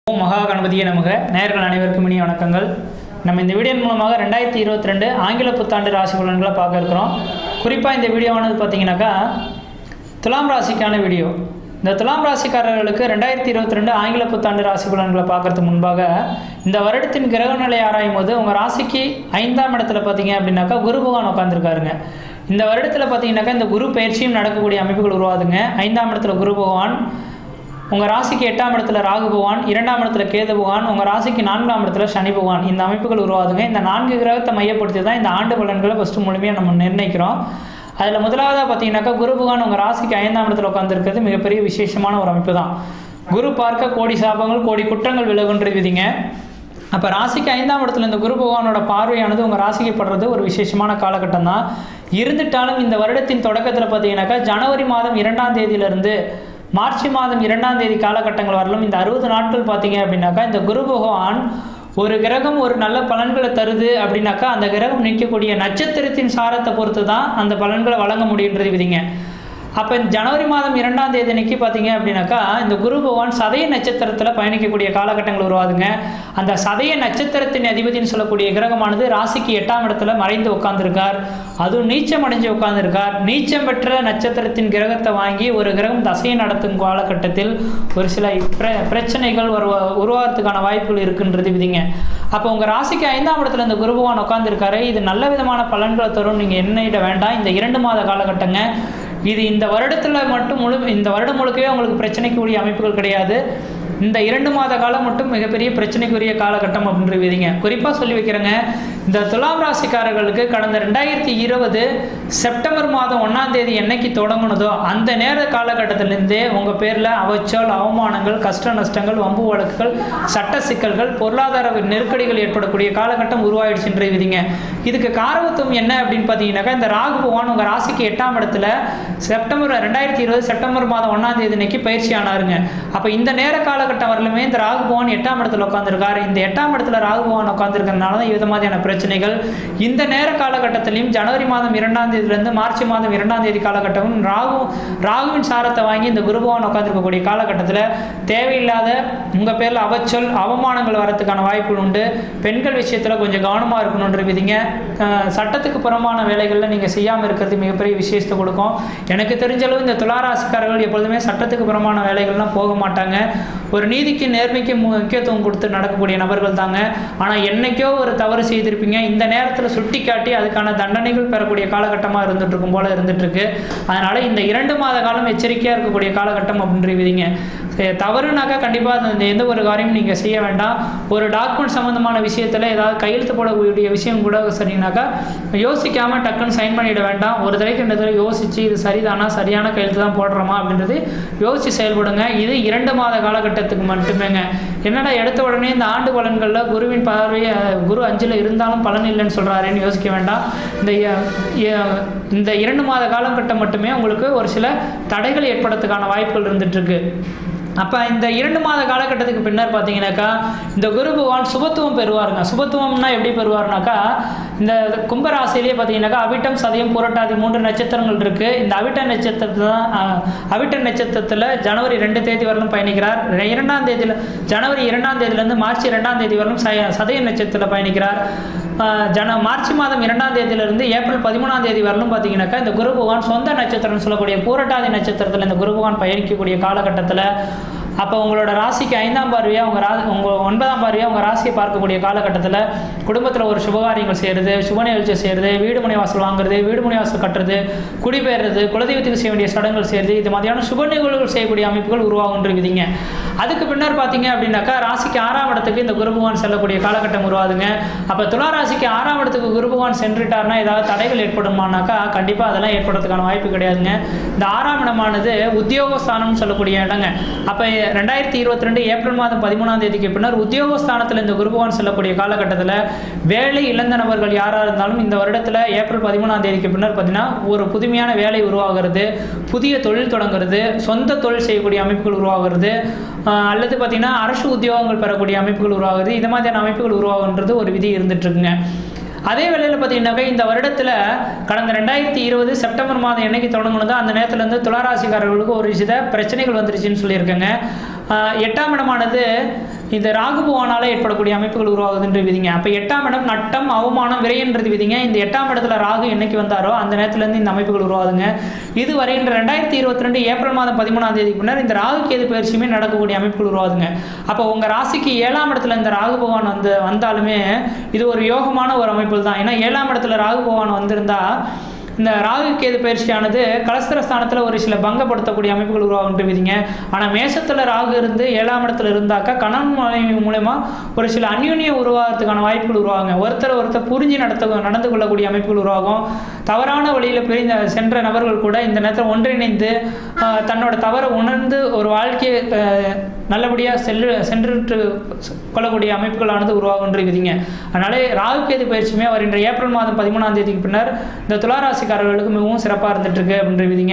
ஓம் மகா கணபதியே நமக நேயர்கள் அனைவருக்கும் இனிய வணக்கங்கள் நம்ம இந்த வீடியோ மூலமாக ரெண்டாயிரத்தி இருபத்தி ரெண்டு ஆங்கில புத்தாண்டு ராசி பலன்களை பார்க்க இருக்கிறோம் குறிப்பாக இந்த வீடியோவானது பார்த்தீங்கன்னாக்கா துலாம் ராசிக்கான வீடியோ இந்த துலாம் ராசிக்காரர்களுக்கு ரெண்டாயிரத்தி இருபத்தி ரெண்டு ஆங்கில புத்தாண்டு ராசி பலன்களை பார்க்கறதுக்கு முன்பாக இந்த வருடத்தின் கிரக நிலை ஆராயும் போது உங்கள் ராசிக்கு ஐந்தாம் இடத்துல பார்த்தீங்க அப்படின்னாக்கா குரு பகவான் உட்காந்துருக்காருங்க இந்த வருடத்தில் பார்த்தீங்கன்னாக்கா இந்த குரு பயிற்சியும் நடக்கக்கூடிய அமைப்புகள் உருவாதுங்க ஐந்தாம் இடத்துல குரு பகவான் உங்கள் ராசிக்கு எட்டாம் இடத்துல ராகு பகவான் இரண்டாம் இடத்துல கேது பகவான் உங்கள் ராசிக்கு நான்காம் இடத்துல சனி பகவான் இந்த அமைப்புகள் உருவாதுங்க இந்த நான்கு கிரகத்தை மையப்படுத்தி தான் இந்த ஆண்டு பலன்களை ஃபஸ்ட்டு முழுமையாக நம்ம நிர்ணயிக்கிறோம் அதில் முதலாவதாக பார்த்தீங்கன்னாக்கா குரு பகவான் உங்கள் ராசிக்கு ஐந்தாம் இடத்துல உட்காந்துருக்கிறது மிகப்பெரிய விசேஷமான ஒரு அமைப்பு தான் குரு பார்க்க கோடி சாபங்கள் கோடி குற்றங்கள் விலகுன்ற விதிங்க அப்போ ராசிக்கு ஐந்தாம் இடத்துல இந்த குரு பகவானோட பார்வையானது உங்கள் ராசிக்கு படுறது ஒரு விசேஷமான காலகட்டம் தான் இருந்துட்டாலும் இந்த வருடத்தின் தொடக்கத்தில் பார்த்தீங்கன்னாக்கா ஜனவரி மாதம் இரண்டாம் தேதியிலிருந்து மார்ச் மாதம் இரண்டாம் தேதி காலகட்டங்கள் வரலும் இந்த அறுபது நாட்கள் பார்த்தீங்க அப்படின்னாக்கா இந்த குரு பகவான் ஒரு கிரகம் ஒரு நல்ல பலன்களை தருது அப்படின்னாக்கா அந்த கிரகம் நிற்கக்கூடிய நட்சத்திரத்தின் சாரத்தை பொறுத்து தான் அந்த பலன்களை வழங்க முடியுன்றது விதிங்க அப்போ இந்த ஜனவரி மாதம் இரண்டாம் தேதி அன்னைக்கு பார்த்தீங்க அப்படின்னாக்கா இந்த குரு பகவான் சதய நட்சத்திரத்தில் பயணிக்கக்கூடிய காலகட்டங்கள் உருவாதுங்க அந்த சதய நட்சத்திரத்தின் அதிபதினு சொல்லக்கூடிய கிரகமானது ராசிக்கு எட்டாம் இடத்துல மறைந்து உட்கார்ந்துருக்கார் அதுவும் நீச்சம் அடைஞ்சு உட்கார்ந்துருக்கார் நீச்சம் பெற்ற நட்சத்திரத்தின் கிரகத்தை வாங்கி ஒரு கிரகம் தசையை நடத்தும் காலகட்டத்தில் ஒரு சில பிர பிரச்சனைகள் ஒரு உருவாகிறதுக்கான வாய்ப்புகள் இருக்குன்றது விதிங்க அப்போ உங்கள் ராசிக்கு ஐந்தாம் இடத்துல இந்த குரு பகவான் உட்காந்துருக்காரு இது நல்ல விதமான பலன்களை தரும் நீங்கள் எண்ணிட வேண்டாம் இந்த இரண்டு மாத காலகட்டங்க இது இந்த வருடத்தில் மட்டும் முழு இந்த வருடம் முழுக்கவே உங்களுக்கு பிரச்சனைக்குரிய அமைப்புகள் கிடையாது இந்த இரண்டு மாத காலம் மட்டும் மிகப்பெரிய பிரச்சனைக்குரிய காலகட்டம் அப்படின்ற விதிங்க குறிப்பாக சொல்லி வைக்கிறேங்க இந்த துலாம் ராசிக்காரர்களுக்கு கடந்த ரெண்டாயிரத்தி இருபது செப்டம்பர் மாதம் ஒன்றாம் தேதி என்னைக்கு தொடங்குனதோ அந்த நேர காலகட்டத்திலேருந்தே உங்கள் பேரில் அவச்சொல் அவமானங்கள் கஷ்ட நஷ்டங்கள் வம்பு வழக்குகள் சட்ட சிக்கல்கள் பொருளாதார நெருக்கடிகள் ஏற்படக்கூடிய காலகட்டம் உருவாயிடுச்சுன்ற விதிங்க இதுக்கு காரகத்துவம் என்ன அப்படின்னு பார்த்தீங்கன்னாக்கா இந்த ராகு பகவான் உங்கள் ராசிக்கு எட்டாம் இடத்துல செப்டம்பர் ரெண்டாயிரத்தி இருபது செப்டம்பர் மாதம் ஒன்றாம் தேதி அன்னைக்கு பயிற்சி ஆனாருங்க அப்போ இந்த நேர காலகட்டம் வரலுமே இந்த ராகு பகவான் எட்டாம் இடத்துல உட்காந்துருக்காரு இந்த எட்டாம் இடத்துல ராகு பகவான் உட்காந்துருக்கறனால தான் இது மாதிரியான பிரச்சனைகள் இந்த நேர காலகட்டத்திலையும் ஜனவரி மாதம் இரண்டாம் தேதியிலேருந்து மார்ச் மாதம் இரண்டாம் தேதி காலகட்டமும் ராகு ராகுவின் சாரத்தை வாங்கி இந்த குரு பகவான் உட்காந்துருக்கக்கூடிய காலகட்டத்தில் தேவையில்லாத உங்கள் பேரில் அவச்சொல் அவமானங்கள் வரத்துக்கான வாய்ப்புகள் உண்டு பெண்கள் விஷயத்தில் கொஞ்சம் கவனமாக இருக்கணுன்ற விதிங்க அஹ் சட்டத்துக்கு புறமான வேலைகளில் நீங்கள் செய்யாமல் இருக்கிறது மிகப்பெரிய விசேஷத்தை கொடுக்கும் எனக்கு தெரிஞ்ச அளவு இந்த துளாராசிக்காரர்கள் எப்பொழுதுமே சட்டத்துக்கு புறமான வேலைகள்லாம் போக மாட்டாங்க ஒரு நீதிக்கு நேர்மைக்கு முக்கியத்துவம் கொடுத்து நடக்கக்கூடிய நபர்கள் தாங்க ஆனால் என்னைக்கோ ஒரு தவறு செய்திருப்பீங்க இந்த நேரத்தில் சுட்டி காட்டி அதுக்கான தண்டனைகள் பெறக்கூடிய காலகட்டமாக இருந்துட்டு இருக்கும் போல இருந்துட்டு இருக்கு அதனால இந்த இரண்டு மாத காலம் எச்சரிக்கையாக இருக்கக்கூடிய காலகட்டம் அப்படின்ற விதிங்க சரி, தவறுனாக்கா கண்டிப்பாக அந்த எந்த ஒரு காரியமும் நீங்கள் செய்ய வேண்டாம் ஒரு டாக்குமெண்ட் சம்மந்தமான விஷயத்தில் ஏதாவது கையெழுத்து போடக்கூடிய விஷயம் கூட சரினாக்கா யோசிக்காமல் டக்குன்னு சைன் பண்ணிட வேண்டாம் ஒரு தடவைக்கு ரெண்டு தடவை யோசித்து இது சரிதானா சரியான கையெழுத்து தான் போடுறோமா அப்படின்றது யோசித்து செயல்படுங்க இது இரண்டு மாத காலகட்டத்துக்கு மட்டுமேங்க என்னடா எடுத்த உடனே இந்த ஆண்டு பலன்களில் குருவின் பார்வை அஹ், குரு அஞ்சில் இருந்தாலும் பலன் இல்லைன்னு சொல்கிறாருன்னு யோசிக்க வேண்டாம் இந்த அஹ், அஹ், இந்த இரண்டு மாத காலகட்டம் மட்டுமே உங்களுக்கு ஒரு சில தடைகள் ஏற்படுறதுக்கான வாய்ப்புகள் இருந்துகிட்ருக்கு அப்போ இந்த இரண்டு மாத காலகட்டத்துக்கு பின்னர் பார்த்தீங்கன்னாக்கா இந்த குரு பகவான் சுபத்துவம் பெறுவாருங்க சுபத்துவம்னா எப்படி பெறுவார்னாக்கா இந்த கும்பராசிலேயே பார்த்தீங்கன்னாக்கா அவிட்டம் சதயம் புரட்டாதி மூன்று நட்சத்திரங்கள் இருக்குது இந்த அவிட்ட நட்சத்திரத்தில் தான் ஆஹ், அவிட்ட நட்சத்திரத்தில் ஜனவரி ரெண்டு தேதி வரலும் பயணிக்கிறார் இரண்டாம் தேதியில் ஜனவரி இரண்டாம் தேதியிலேருந்து மார்ச் இரண்டாம் தேதி வரலும் ச சதய நட்சத்திரத்தில் பயணிக்கிறார் ஆஹ், ஜன மார்ச் மாதம் இரண்டாம் தேதியிலிருந்து ஏப்ரல் பதிமூணாம் தேதி வரலும் பார்த்தீங்கன்னாக்கா இந்த குரு பகவான் சொந்த நட்சத்திரம்னு சொல்லக்கூடிய பூரட்டாதி நட்சத்திரத்தில் இந்த குரு பகவான் பயணிக்கக்கூடிய காலகட்டத்தில் அப்போ உங்களோட ராசிக்கு ஐந்தாம் பார்வையாக உங்கள் ரா உங்கள் ஒன்பதாம் பார்வையாக உங்கள் ராசியை பார்க்கக்கூடிய காலகட்டத்தில் குடும்பத்தில் ஒரு சுபகாரியங்கள் செய்கிறது சுப நிகழ்ச்சி செய்கிறது வீடு மனை வாசல் வாங்குறது வீடு மனை வாசல் கட்டுறது குடிபெயர்றது குலதெய்வத்துக்கு செய்ய வேண்டிய சடங்குகள் செய்கிறது இது மாதிரியான சுப நிகழ்வுகள் செய்யக்கூடிய அமைப்புகள் உருவாகுன்ற விதிங்க அதுக்கு பின்னர் பார்த்தீங்க அப்படின்னாக்கா ராசிக்கு ஆறாம் இடத்துக்கு இந்த குரு பகவான் செல்லக்கூடிய காலகட்டம் உருவாதுங்க அப்போ துலா ராசிக்கு ஆறாம் இடத்துக்கு குரு பகவான் சென்றுட்டார்னா ஏதாவது தடைகள் ஏற்படுமானாக்கா கண்டிப்பாக அதெல்லாம் ஏற்படுறதுக்கான வாய்ப்பு கிடையாதுங்க இந்த ஆறாம் இடமானது உத்தியோகஸ்தானம்னு சொல்லக்கூடிய இடங்க அப்போ ரெண்டாயிரத்தி இருபத்தி ரெண்டு ஏப்ரல் மாதம் பதிமூணாம் தேதிக்கு பின்னர் உத்தியோகஸ்தானத்தில் இந்த குரு பகவான் செல்லக்கூடிய காலகட்டத்தில் வேலை இழந்த நபர்கள் யாராக இருந்தாலும் இந்த வருடத்தில் ஏப்ரல் பதிமூணாம் தேதிக்கு பின்னர் பார்த்தீங்கன்னா ஒரு புதுமையான வேலை உருவாகிறது புதிய தொழில் தொடங்குறது சொந்த தொழில் செய்யக்கூடிய அமைப்புகள் உருவாகிறது ஆஹ் அல்லது பார்த்தீங்கன்னா அரசு உத்தியோகங்கள் பெறக்கூடிய அமைப்புகள் உருவாகுது இது மாதிரியான அமைப்புகள் உருவாகுன்றது ஒரு விதி இருந்துட்டு இருக்குங்க அதே வேளையில் பார்த்தீங்கன்னாக்கா இந்த வருடத்தில் கடந்த ரெண்டாயிரத்தி இருபது செப்டம்பர் மாதம் என்னைக்கு தொடங்குனதோ அந்த நேரத்துலேருந்து துளாராசிக்காரர்களுக்கு ஒரு சில பிரச்சனைகள் வந்துருச்சுன்னு சொல்லியிருக்கேங்க ஆஹ் எட்டாம் இடமானது இந்த ராகு பகவானால ஏற்படக்கூடிய அமைப்புகள் உருவாகுதுன்ற விதிங்க அப்போ எட்டாம் இடம் நட்டம் அவமானம் விரைன்றது விதிங்க இந்த எட்டாம் இடத்துல ராகு என்னைக்கு வந்தாரோ அந்த நேரத்துலேருந்து இந்த அமைப்புகள் உருவாகுதுங்க இது வரைகின்ற ரெண்டாயிரத்தி இருபத்தி ரெண்டு ஏப்ரல் மாதம் பதிமூணாம் தேதிக்கு முன்னர் இந்த ராகு கேது பயிற்சியுமே நடக்கக்கூடிய அமைப்புகள் உருவாகுதுங்க அப்போ உங்கள் ராசிக்கு ஏழாம் இடத்துல இந்த ராகு பகவான் வந்து வந்தாலுமே இது ஒரு யோகமான ஒரு அமைப்புகள் தான் ஏன்னா ஏழாம் இடத்துல ராகு பகவான் வந்திருந்தா இந்த ராகு கேது பயிற்சியானது கலஸ்திர ஸ்தானத்தில் ஒரு சில பங்கப்படுத்தக்கூடிய அமைப்புகள் உருவாகுன்றவிதிங்க ஆனால் மேசத்தில் ராகு இருந்து ஏழாம் இடத்துல இருந்தாக்கா கணவன் மனைவி மூலயமா ஒரு சில அந்யூன்யம் உருவாகிறதுக்கான வாய்ப்புகள் உருவாகுங்க ஒருத்தர் ஒருத்தர் புரிஞ்சு நடத்த நடந்து கொள்ளக்கூடிய அமைப்புகள் உருவாகும் தவறான வழியில் பிரிந்த சென்ற நபர்கள் கூட இந்த நேரத்தில் ஒன்றிணைந்து ஆஹ், தன்னோட தவறை உணர்ந்து ஒரு வாழ்க்கையை ஆஹ், நல்லபடியாக செல்லு சென்றுட்டு கொள்ளக்கூடிய அமைப்புகளானது உருவாகுன்ற விதிங்க அதனாலே ராகு கேது பயிற்சியுமே வருகின்ற ஏப்ரல் மாதம் பதிமூணாம் தேதிக்கு பின்னர் இந்த துளாராசிக்காரர்களுக்கு மிகவும் சிறப்பாக இருந்துட்டு இருக்கு அப்படின்ற விதிங்க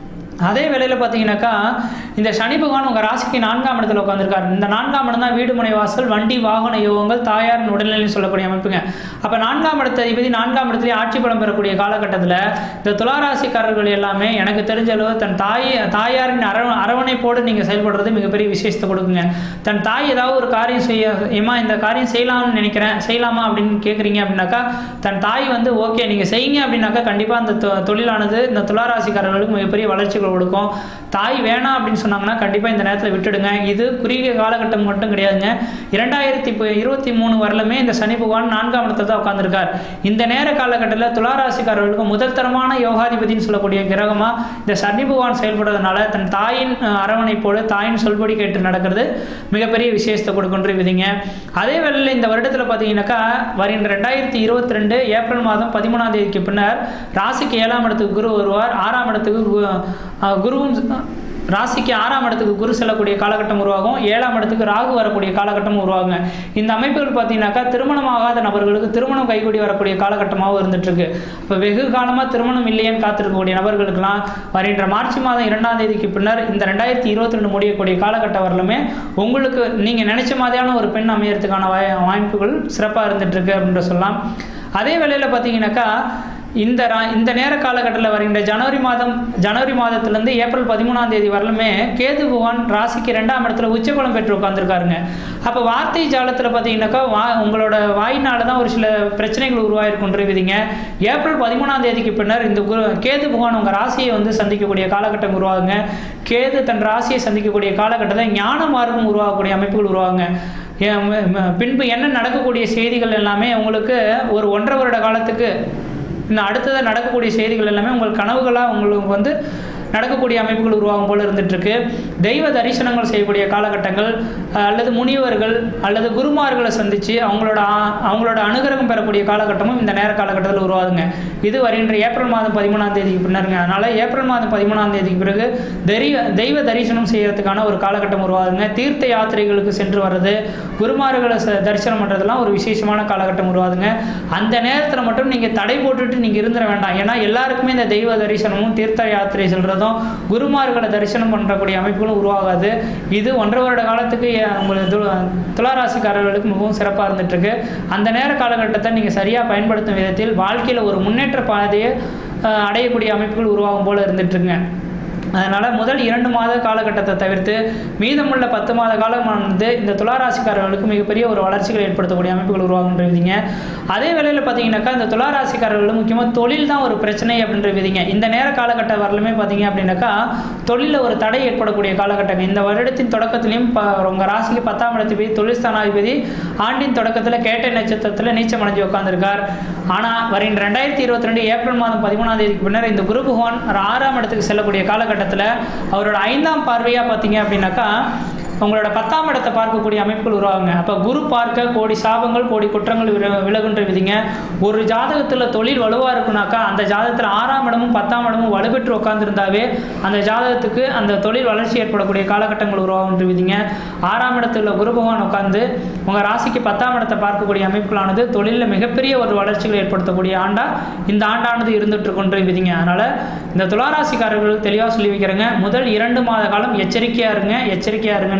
அதே வேளையில் பார்த்தீங்கன்னாக்கா இந்த சனி பகவான் உங்கள் ராசிக்கு நான்காம் இடத்துல உட்காந்துருக்காரு இந்த நான்காம் இடம் தான் வீடு மனை வாசல் வண்டி வாகன யோகங்கள் தாயாரின் உடல்நிலைன்னு சொல்லக்கூடிய அமைப்புங்க அப்போ நான்காம் இடத்த அதிபதி நான்காம் இடத்துலேயே ஆட்சி பலம் பெறக்கூடிய காலகட்டத்தில் இந்த துளாராசிக்காரர்கள் எல்லாமே எனக்கு தெரிஞ்ச அளவு தன் தாய் தாயாரின் அரவ அரவணைப்போடு நீங்கள் செயல்படுறது மிகப்பெரிய விசேஷத்தை கொடுக்குங்க தன் தாய் ஏதாவது ஒரு காரியம் செய்ய ஏமா இந்த காரியம் செய்யலாம்னு நினைக்கிறேன் செய்யலாமா அப்படின்னு கேட்குறீங்க அப்படின்னாக்கா தன் தாய் வந்து ஓகே நீங்கள் செய்யுங்க அப்படின்னாக்கா கண்டிப்பாக அந்த தொ- தொழிலானது இந்த துளாராசிக்காரர்களுக்கு மிகப்பெரிய வளர்ச்சிகள் கொடுக்கும் தாய் வேணாம் அப்படின்னு சொன்னாங்கன்னா கண்டிப்பாக இந்த நேரத்தில் விட்டுடுங்க இது குறுகிய காலகட்டம் மட்டும் கிடையாதுங்க இரண்டாயிரத்தி இப்போ இருபத்தி மூணு வரலுமே இந்த சனி பகவான் நான்காம் இடத்துல தான் உட்காந்துருக்கார் இந்த நேர காலகட்டத்தில் துளாராசிக்காரர்களுக்கு முதல் தரமான யோகாதிபதினு சொல்லக்கூடிய கிரகமாக இந்த சனி பகவான் செயல்படுறதுனால தன் தாயின் அஹ், அரவணைப்போடு தாயின் சொல்படி கேட்டு நடக்கிறது மிகப்பெரிய விசேஷத்தை கொடுக்குன்ற விதிங்க அதே வேளையில் இந்த வருடத்தில் பார்த்தீங்கன்னாக்கா வருகின்ற ரெண்டாயிரத்தி இருபத்தி ரெண்டு ஏப்ரல் மாதம் பதிமூணாம் தேதிக்கு பின்னர் ராசிக்கு ஏழாம் இடத்துக்கு குரு வருவார் ஆறாம் இடத்துக்கு கு- அஹ், குருவும் ராசிக்கு ஆறாம் இடத்துக்கு குரு செல்லக்கூடிய காலகட்டம் உருவாகும் ஏழாம் இடத்துக்கு ராகு வரக்கூடிய காலகட்டம் உருவாகுங்க இந்த அமைப்புகள் பார்த்தீங்கன்னாக்கா திருமணம் ஆகாத நபர்களுக்கு திருமணம் கைகூடி வரக்கூடிய காலகட்டமாகவும் இருந்துட்டு இருக்கு இப்போ வெகு காலமாக திருமணம் இல்லையேன்னு காத்திருக்கக்கூடிய நபர்களுக்கெல்லாம் வருகின்ற மார்ச் மாதம் இரண்டாம் தேதிக்கு பின்னர் இந்த ரெண்டாயிரத்தி இருபத்தி ரெண்டு முடியக்கூடிய காலகட்டம் வரலுமே உங்களுக்கு நீங்கள் நினைச்ச மாதிரியான ஒரு பெண் அமையறதுக்கான வாய் வாய்ப்புகள் சிறப்பாக இருந்துட்டு இருக்கு அப்படின்ற சொல்லலாம் அதே வேளையில் பார்த்தீங்கன்னாக்கா இந்த ரா- இந்த நேர காலகட்டத்தில் வருகின்ற ஜனவரி மாதம் ஜனவரி மாதத்துலேருந்து ஏப்ரல் பதிமூணாம் தேதி வரலுமே கேது பகவான் ராசிக்கு ரெண்டாம் இடத்துல உச்சபலம் பெற்று உட்காந்துருக்காருங்க அப்போ வார்த்தை ஜாலத்தில் பார்த்தீங்கன்னாக்கா வா உங்களோட வாயினால தான் ஒரு சில பிரச்சனைகள் உருவாயிருக்குன்றவிதிங்க ஏப்ரல் பதிமூணாம் தேதிக்கு பின்னர் இந்த குரு கேது பகவான் உங்கள் ராசியை வந்து சந்திக்கக்கூடிய காலகட்டம் உருவாகுங்க கேது தன் ராசியை சந்திக்கக்கூடிய காலகட்டத்தில் ஞான மார்க்கம் உருவாகக்கூடிய அமைப்புகள் உருவாகுங்க ஏன் ம- ம- பின்பு என்ன நடக்கக்கூடிய செய்திகள் எல்லாமே உங்களுக்கு ஒரு ஒன்றரை வருட காலத்துக்கு இன்னும் அடுத்ததாக நடக்கக்கூடிய செய்திகள் எல்லாமே உங்கள் கனவுகளாக உங்களுக்கு வந்து நடக்கக்கூடிய அமைப்புகள் உருவாகும் போல இருந்துட்டு இருக்கு தெய்வ தரிசனங்கள் செய்யக்கூடிய காலகட்டங்கள் அஹ், அல்லது முனிவர்கள் அல்லது குருமார்களை சந்தித்து அவங்களோட ஆ- அவங்களோட அனுகிரகம் பெறக்கூடிய காலகட்டமும் இந்த நேர காலகட்டத்தில் உருவாகுங்க இது வருகின்ற ஏப்ரல் மாதம் பதிமூணாம் தேதிக்கு பின்னருங்க அதனால் ஏப்ரல் மாதம் பதிமூணாம் தேதிக்கு பிறகு தெய்வ தெய்வ தரிசனம் செய்யறதுக்கான ஒரு காலகட்டம் உருவாகுங்க தீர்த்த யாத்திரைகளுக்கு சென்று வர்றது குருமார்களை ச- தரிசனம் பண்ணுறதுலாம் ஒரு விசேஷமான காலகட்டம் உருவாகுங்க அந்த நேரத்தில் மட்டும் நீங்கள் தடை போட்டுட்டு நீங்கள் இருந்துட வேண்டாம் ஏன்னா எல்லாருக்குமே இந்த தெய்வ தரிசனமும் தீர்த்த யாத்திரை செல்றதும் குருமார்களை தரிசனம் பண்ணக்கூடிய அமைப்புகளும் உருவாகாது இது ஒன்றரை வருட காலத்துக்கு எ- உங்களுக்கு து- துளாராசிக்காரர்களுக்கு மிகவும் சிறப்பாக இருந்துட்டு இருக்கு அந்த நேர காலகட்டத்தை நீங்கள் சரியாக பயன்படுத்தும் விதத்தில் வாழ்க்கையில் ஒரு முன்னேற்ற பாதையை அஹ், அடையக்கூடிய அமைப்புகள் உருவாகும் போல இருந்துட்டு இருக்குங்க அதனால் முதல் இரண்டு மாத காலகட்டத்தை தவிர்த்து மீதமுள்ள பத்து மாத காலமானது இந்த துளாராசிக்காரர்களுக்கு மிகப்பெரிய ஒரு வளர்ச்சிகளை ஏற்படுத்தக்கூடிய அமைப்புகள் உருவாகுன்ற விதிங்க அதே வேளையில் பார்த்தீங்கன்னாக்கா இந்த துளாராசிக்காரர்கள் முக்கியமாக தொழில் தான் ஒரு பிரச்சனை அப்படின்ற விதிங்க இந்த நேர காலகட்ட வரலுமே பார்த்தீங்க அப்படின்னாக்கா தொழிலில் ஒரு தடை ஏற்படக்கூடிய காலகட்டம் இந்த வருடத்தின் தொடக்கத்திலையும் ப உங்கள் ராசிக்கு பத்தாம் இடத்துக்கு தொழில் ஸ்தானாதிபதி ஆண்டின் தொடக்கத்தில் கேட்டை நட்சத்திரத்தில் நீச்சம் அடைஞ்சு உட்காந்துருக்கார் ஆனால் வருகின்ற ரெண்டாயிரத்தி இருபத்தி ரெண்டு ஏப்ரல் மாதம் பதிமூணாம் தேதிக்கு பின்னர் இந்த குரு பகவான் ஒரு ஆறாம் இடத்துக்கு செல்லக்கூடிய காலகட்டத்தில் அவரோட ஐந்தாம் பார்வையாக பார்த்தீங்க அப்படின்னாக்கா உங்களோட பத்தாம் இடத்தை பார்க்கக்கூடிய அமைப்புகள் உருவாகுங்க அப்போ குரு பார்க்க கோடி சாபங்கள் கோடி குற்றங்கள் வில விலகுன்ற விதிங்க ஒரு ஜாதகத்தில் தொழில் வலுவாக இருக்குனாக்கா அந்த ஜாதகத்தில் ஆறாம் இடமும் பத்தாம் இடமும் வலுப்பெற்று உட்காந்துருந்தாவே அந்த ஜாதகத்துக்கு அந்த தொழில் வளர்ச்சி ஏற்படக்கூடிய காலகட்டங்கள் உருவாகுன்ற விதிங்க ஆறாம் இடத்துல குரு பகவான் உட்காந்து உங்கள் ராசிக்கு பத்தாம் இடத்தை பார்க்கக்கூடிய அமைப்புகளானது தொழிலில் மிகப்பெரிய ஒரு வளர்ச்சிகளை ஏற்படுத்தக்கூடிய ஆண்டா இந்த ஆண்டானது இருந்துட்டு இருக்குன்ற விதிங்க அதனால் இந்த துளாராசிக்காரர்களுக்கு தெளிவாக சொல்லி வைக்கிறேங்க முதல் இரண்டு மாத காலம் எச்சரிக்கையாக இருங்க எச்சரிக்கையாக இருங்கன்ற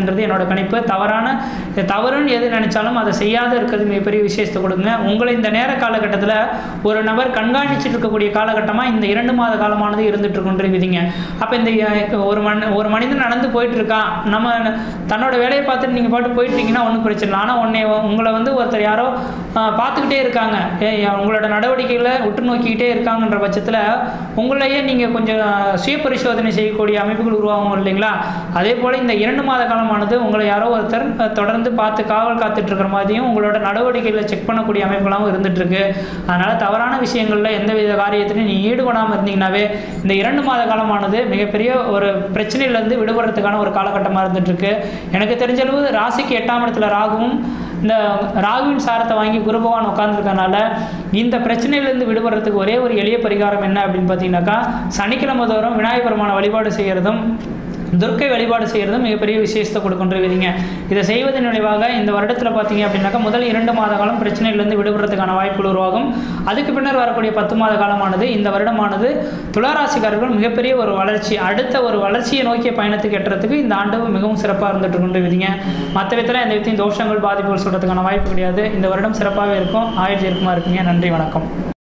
அப்படின்றது என்னோட கணிப்பு தவறான இது தவறுன்னு எது நினைச்சாலும் அதை செய்யாத இருக்கிறது மிகப்பெரிய விஷயத்தை கொடுங்க உங்களை இந்த நேர காலகட்டத்தில் ஒரு நபர் கண்காணிச்சுட்டு இருக்கக்கூடிய காலகட்டமாக இந்த இரண்டு மாத காலமானது இருந்துட்டு இருக்குன்ற விதிங்க அப்போ இந்த அஹ், ஒரு மன் ஒரு மனிதன் நடந்து போயிட்டு இருக்கான் நம்ம தன்னோட வேலையை பார்த்துட்டு நீங்கள் பாட்டு போயிட்டீங்கன்னா ஒன்றும் பிரச்சனை இல்லை ஆனால் உன்னை உங்களை வந்து ஒருத்தர் யாரோ ஆஹ், பார்த்துக்கிட்டே இருக்காங்க ஏய், உங்களோட நடவடிக்கைகளை உற்று நோக்கிக்கிட்டே இருக்காங்கன்ற பட்சத்தில் உங்களையே நீங்கள் கொஞ்சம் சுய பரிசோதனை செய்யக்கூடிய அமைப்புகள் உருவாகும் இல்லைங்களா அதே போல் இந்த இரண்டு மாத காலமானது உங்களை யாரோ ஒருத்தர் அஹ், தொடர்ந்து பார்த்து காவல் காத்துட்டு இருக்கிற மாதிரியும் உங்களோட நடவடிக்கைகளை செக் பண்ணக்கூடிய அமைப்புகளாகவும் இருந்துட்டு இருக்கு அதனால் தவறான விஷயங்களில் எந்தவித காரியத்திலையும் நீ ஈடுபடாமல் இருந்தீங்கன்னாவே இந்த இரண்டு மாத காலமானது மிகப்பெரிய ஒரு பிரச்சனையிலேருந்து விடுபடுறதுக்கான ஒரு காலகட்டமாக இருந்துட்டு இருக்கு எனக்கு தெரிஞ்சளவு ராசிக்கு எட்டாம் இடத்துல ராகுவும் இந்த ராகுவின் சாரத்தை வாங்கி குரு பகவான் உட்காந்துருக்கனால இந்த பிரச்சனையிலேருந்து விடுபடுறதுக்கு ஒரே ஒரு எளிய பரிகாரம் என்ன அப்படின்னு பார்த்தீங்கன்னாக்கா சனிக்கிழமை தோறும் விநாயகர் பெருமான வழிபாடு செய்கிறதும் துர்க்கை வழிபாடு செய்கிறதும் மிகப்பெரிய விசேஷத்தை கொடுக்கின்ற விதிங்க இதை செய்வதன் விளைவாக இந்த வருடத்தில் பார்த்தீங்க அப்படின்னாக்கா முதல் இரண்டு மாத காலம் பிரச்சனையிலிருந்து விடுபடுறதுக்கான வாய்ப்புகள் உருவாகும் அதுக்கு பின்னர் வரக்கூடிய பத்து மாத காலமானது இந்த வருடமானது துளாராசிக்காரர்கள் மிகப்பெரிய ஒரு வளர்ச்சி அடுத்த ஒரு வளர்ச்சியை நோக்கிய பயணத்துக்கு எட்டுறதுக்கு இந்த ஆண்டு மிகவும் சிறப்பாக இருந்துட்டு இருக்கின்ற விதிங்க மற்ற விதத்தில் எந்த விதத்தையும் தோஷங்கள் பாதிப்புகள் சொல்கிறதுக்கான வாய்ப்பு கிடையாது இந்த வருடம் சிறப்பாகவே இருக்கும் ஆயுள் இருக்குமா இருப்பீங்க நன்றி வணக்கம்